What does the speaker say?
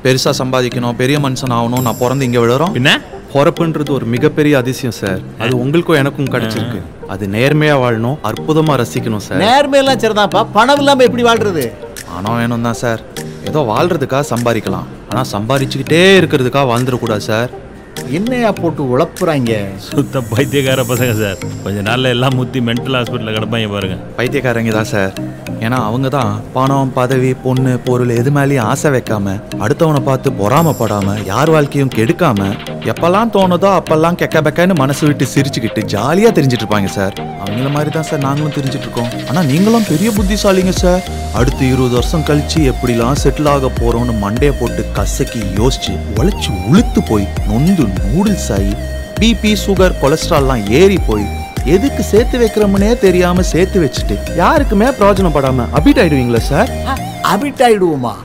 பெருசா சம்பாதிக்கணும் பெரிய மனுஷன் ஆகணும் நான் பிறந்து இங்க விழுறோம் என்ன பிறப்புன்றது ஒரு மிகப்பெரிய அதிசயம் சார் அது உங்களுக்கும் எனக்கும் கிடைச்சிருக்கு அது நேர்மையா வாழணும் அற்புதமா ரசிக்கணும் சார் நேர்மையெல்லாம் சரிதான்ப்பா பணம் இல்லாம எப்படி வாழ்றது பணம் வேணும் தான் சார் ஏதோ வாழ்றதுக்காக சம்பாதிக்கலாம் ஆனா சம்பாதிச்சுக்கிட்டே இருக்கிறதுக்காக வாழ்ந்துடக்கூடாது சார் என்னையா போட்டு உழப்புறாங்க சுத்த பைத்தியக்கார பசங்க சார் கொஞ்ச நாள்ல எல்லாம் முத்தி மென்டல் ஹாஸ்பிட்டலில் கிடப்பாங்க பாருங்க பைத்தியக்காரங்க தான் சார் ஏன்னா அவங்க தான் பணம் பதவி பொண்ணு பொருள் எது மேலேயும் ஆசை வைக்காம அடுத்தவனை பார்த்து பொறாமப்படாம யார் வாழ்க்கையும் கெடுக்காம எப்பெல்லாம் தோணுதோ அப்பெல்லாம் கெக்க பெக்கன்னு மனசு விட்டு சிரிச்சுக்கிட்டு ஜாலியா தெரிஞ்சிட்டு இருப்பாங்க சார் அவங்கள மாதிரி தான் சார் நாங்களும் தெரிஞ்சிட்டு இருக்கோம் ஆனா நீங்களும் பெரிய புத்திசாலிங்க சார் அடுத்து இருபது வருஷம் கழிச்சு எப்படிலாம் செட்டில் ஆக போறோம்னு மண்டைய போட்டு கசக்கி யோசிச்சு உழைச்சு உளுத்து போய் நொந்து நூடுல்ஸ் ஆகி பிபி சுகர் கொலஸ்ட்ரால்லாம் ஏறி போய் எதுக்கு சேர்த்து வைக்கிறோம்னே தெரியாம சேர்த்து வச்சுட்டு யாருக்குமே பிரயோஜனப்படாம அபிட் ஆயிடுவீங்களா சார் அபிட் ஆயிடுவோமா